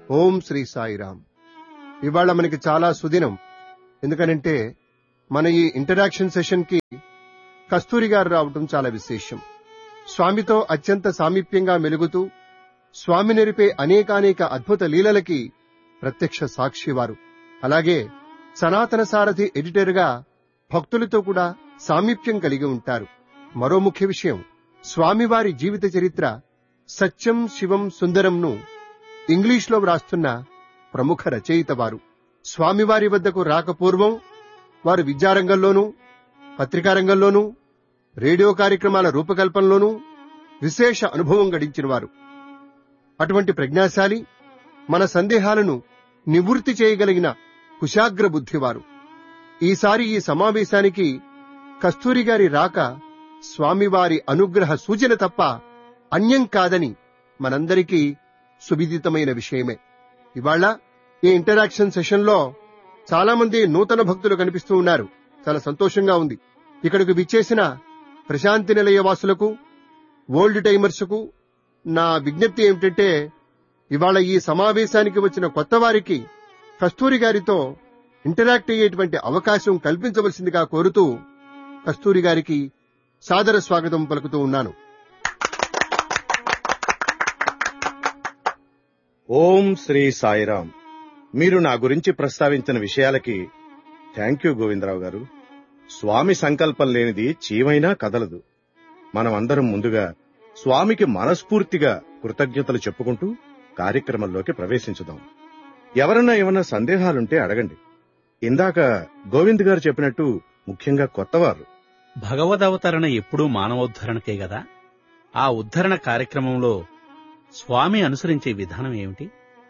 ఓం శ్రీ సాయిరామ్ ఇవాళ మనకి చాలా సుదినం ఎందుకనంటే మన ఈ ఇంటరాక్షన్ సెషన్ కి కస్తూరి గారు రావటం చాలా విశేషం స్వామితో అత్యంత సామీప్యంగా మెలుగుతూ స్వామి నెరిపే అనేకానేక అద్భుత లీలలకి ప్రత్యక్ష సాక్షివారు అలాగే సనాతన సారథి ఎడిటర్గా భక్తులతో కూడా సామీప్యం కలిగి ఉంటారు మరో ముఖ్య విషయం స్వామివారి జీవిత చరిత్ర సత్యం శివం సుందరంను ఇంగ్లీష్లో వ్రాస్తున్న ప్రముఖ రచయిత వారు స్వామివారి వద్దకు రాకపూర్వం వారు విద్యారంగంలోనూ పత్రికా రంగంలోనూ రేడియో కార్యక్రమాల రూపకల్పనలోనూ విశేష అనుభవం గడించిన వారు అటువంటి ప్రజ్ఞాశాలి మన సందేహాలను నివృత్తి చేయగలిగిన కుశాగ్ర బుద్ధివారు ఈసారి ఈ సమావేశానికి కస్తూరి గారి రాక స్వామివారి అనుగ్రహ సూచన తప్ప అన్యం కాదని మనందరికీ సువిదితమైన విషయమే ఇవాళ ఈ ఇంటరాక్షన్ సెషన్లో చాలా మంది నూతన భక్తులు కనిపిస్తూ ఉన్నారు చాలా సంతోషంగా ఉంది ఇక్కడికి విచ్చేసిన ప్రశాంతి నిలయ వాసులకు ఓల్డ్ టైమర్స్కు నా విజ్ఞప్తి ఏమిటంటే ఇవాళ ఈ సమావేశానికి వచ్చిన కొత్త వారికి కస్తూరి గారితో ఇంటరాక్ట్ అయ్యేటువంటి అవకాశం కల్పించవలసిందిగా కోరుతూ కస్తూరి గారికి సాదర స్వాగతం పలుకుతూ ఉన్నాను ఓం శ్రీ సాయిరాం మీరు నా గురించి ప్రస్తావించిన విషయాలకి థ్యాంక్ యూ గోవిందరావు గారు స్వామి సంకల్పం లేనిది చీమైనా కదలదు మనం అందరం ముందుగా స్వామికి మనస్ఫూర్తిగా కృతజ్ఞతలు చెప్పుకుంటూ కార్యక్రమంలోకి ప్రవేశించుదాం ఎవరన్నా ఏమన్నా సందేహాలుంటే అడగండి ఇందాక గోవింద్ గారు చెప్పినట్టు ముఖ్యంగా కొత్తవారు భగవదవతరణ ఎప్పుడూ మానవోద్ధరణకే గదా ఆ ఉద్ధరణ కార్యక్రమంలో స్వామి అనుసరించే విధానం ఏమిటి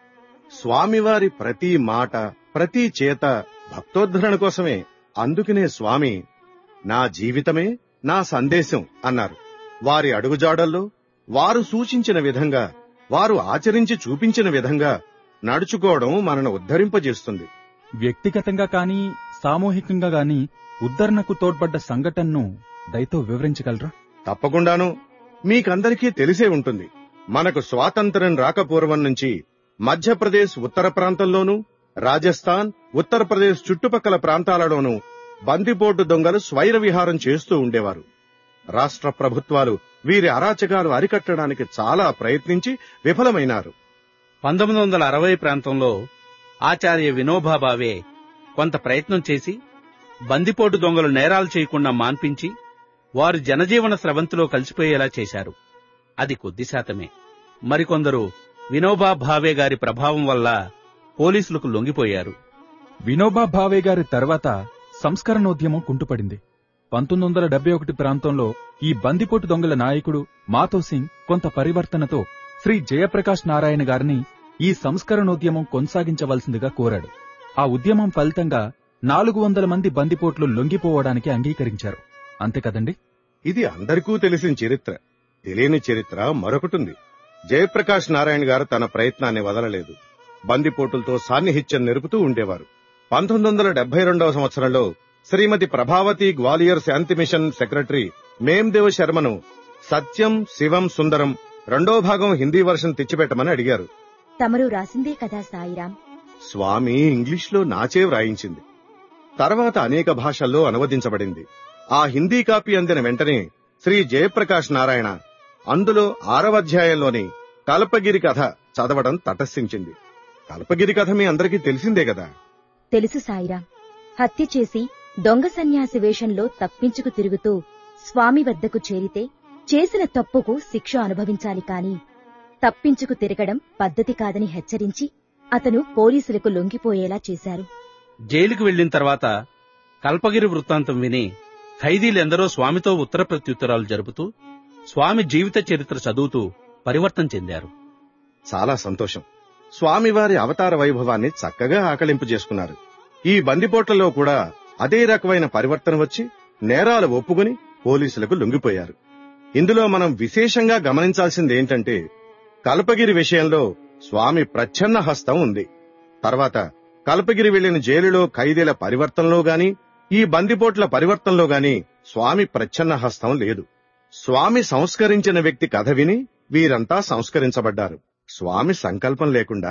స్వామివారి ప్రతి మాట ప్రతి చేత భక్తోద్ధరణ కోసమే అందుకనే స్వామి నా జీవితమే నా సందేశం అన్నారు వారి అడుగుజాడల్లో వారు సూచించిన విధంగా వారు ఆచరించి చూపించిన విధంగా నడుచుకోవడం మనను ఉద్ధరింపజేస్తుంది వ్యక్తిగతంగా కానీ సామూహికంగా గాని ఉద్ధరణకు తోడ్పడ్డ సంఘటనను దయతో వివరించగలరా తప్పకుండాను మీకందరికీ తెలిసే ఉంటుంది మనకు స్వాతంత్ర్యం రాకపూర్వం నుంచి మధ్యప్రదేశ్ ఉత్తర ప్రాంతంలోనూ రాజస్థాన్ ఉత్తరప్రదేశ్ చుట్టుపక్కల ప్రాంతాలలోనూ బందిపోటు దొంగలు స్వైర విహారం చేస్తూ ఉండేవారు రాష్ట్ర ప్రభుత్వాలు వీరి అరాచకాలు అరికట్టడానికి చాలా ప్రయత్నించి విఫలమైనారు పంతొమ్మిది వందల అరవై ప్రాంతంలో ఆచార్య వినోబా భావే కొంత ప్రయత్నం చేసి బందిపోటు దొంగలు నేరాలు చేయకుండా మాన్పించి వారు జనజీవన స్రవంతిలో కలిసిపోయేలా చేశారు అది కొద్ది శాతమే మరికొందరు వినోబా భావే గారి ప్రభావం వల్ల పోలీసులకు లొంగిపోయారు వినోబా భావే గారి తర్వాత సంస్కరణోద్యమం కుంటుపడింది పంతొమ్మిది వందల డెబ్బై ఒకటి ప్రాంతంలో ఈ బందిపోటు దొంగల నాయకుడు మాతో సింగ్ కొంత పరివర్తనతో శ్రీ జయప్రకాష్ నారాయణ గారిని ఈ సంస్కరణోద్యమం కొనసాగించవలసిందిగా కోరాడు ఆ ఉద్యమం ఫలితంగా నాలుగు వందల మంది బందిపోట్లు లొంగిపోవడానికి అంగీకరించారు అంతే కదండి ఇది అందరికీ తెలిసిన చరిత్ర తెలియని చరిత్ర మరొకటుంది జయప్రకాష్ నారాయణ గారు తన ప్రయత్నాన్ని వదలలేదు బందిపోటులతో సాన్నిహిత్యం నెరుపుతూ ఉండేవారు పంతొమ్మిది వందల డెబ్బై రెండవ సంవత్సరంలో శ్రీమతి ప్రభావతి గ్వాలియర్ శాంతి మిషన్ సెక్రటరీ మేమ్దేవ్ శర్మను సత్యం శివం సుందరం రెండో భాగం హిందీ వర్షన్ తెచ్చిపెట్టమని అడిగారు తమరు రాసిందే కదా సాయిరాం స్వామి ఇంగ్లీష్లో నాచే వ్రాయించింది తర్వాత అనేక భాషల్లో అనువదించబడింది ఆ హిందీ కాపీ అందిన వెంటనే శ్రీ జయప్రకాష్ నారాయణ అందులో ఆరవ అధ్యాయంలోని కల్పగిరి కథ చదవడం తటస్థించింది కల్పగిరి కథ మీ అందరికీ తెలిసిందే కదా తెలుసు సాయిరాం హత్య చేసి దొంగ సన్యాసి వేషంలో తప్పించుకు తిరుగుతూ స్వామి వద్దకు చేరితే చేసిన తప్పుకు శిక్ష అనుభవించాలి కాని తప్పించుకు తిరగడం పద్ధతి కాదని హెచ్చరించి అతను పోలీసులకు లొంగిపోయేలా చేశారు జైలుకు వెళ్లిన తర్వాత కల్పగిరి వృత్తాంతం విని ఖైదీలెందరో స్వామితో ఉత్తర ప్రత్యుత్తరాలు జరుపుతూ స్వామి జీవిత చరిత్ర చదువుతూ పరివర్తన చెందారు చాలా సంతోషం స్వామివారి అవతార వైభవాన్ని చక్కగా ఆకలింపు చేసుకున్నారు ఈ బందిపోట్లలో కూడా అదే రకమైన పరివర్తన వచ్చి నేరాలు ఒప్పుకుని పోలీసులకు లొంగిపోయారు ఇందులో మనం విశేషంగా గమనించాల్సింది ఏంటంటే కల్పగిరి విషయంలో స్వామి ప్రచ్ఛన్న హస్తం ఉంది తర్వాత కల్పగిరి వెళ్లిన జైలులో ఖైదీల పరివర్తనలో గాని ఈ బందిపోట్ల పరివర్తనలో గాని స్వామి ప్రచ్ఛన్న హస్తం లేదు స్వామి సంస్కరించిన వ్యక్తి కథ విని వీరంతా సంస్కరించబడ్డారు స్వామి సంకల్పం లేకుండా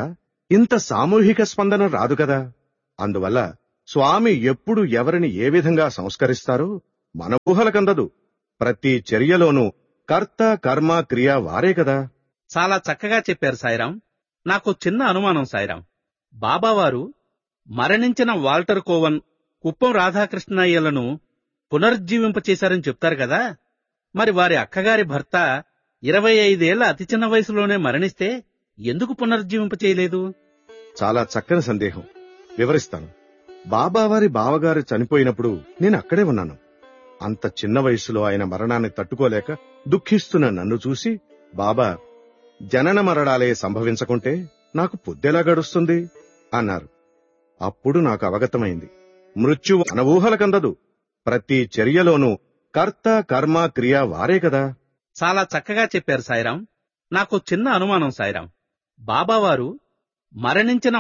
ఇంత సామూహిక స్పందన రాదు కదా అందువల్ల స్వామి ఎప్పుడు ఎవరిని ఏ విధంగా సంస్కరిస్తారో మన ఊహలకందదు ప్రతి చర్యలోనూ కర్త కర్మ క్రియ వారే కదా చాలా చక్కగా చెప్పారు సాయిరాం నాకు చిన్న అనుమానం సాయిరాం బాబావారు మరణించిన వాల్టర్ కోవన్ కుప్పం రాధాకృష్ణయ్యలను పునరుజ్జీవింపచేశారని చెప్తారు కదా మరి వారి అక్కగారి భర్త ఇరవై ఐదేళ్ల అతి చిన్న వయసులోనే మరణిస్తే ఎందుకు పునరుజ్జీవింపచేయలేదు చాలా చక్కని సందేహం వివరిస్తాను బాబావారి బావగారు చనిపోయినప్పుడు నేను అక్కడే ఉన్నాను అంత చిన్న వయసులో ఆయన మరణాన్ని తట్టుకోలేక దుఃఖిస్తున్న నన్ను చూసి బాబా జనన మరణాలే సంభవించకుంటే నాకు పొద్దెలా గడుస్తుంది అన్నారు అప్పుడు నాకు అవగతమైంది మృత్యువు మన ఊహలకందదు ప్రతి చర్యలోనూ కర్త కర్మ క్రియ వారే కదా చాలా చక్కగా చెప్పారు సాయిరాం నాకు చిన్న అనుమానం సాయిరాం బాబావారు మరణించిన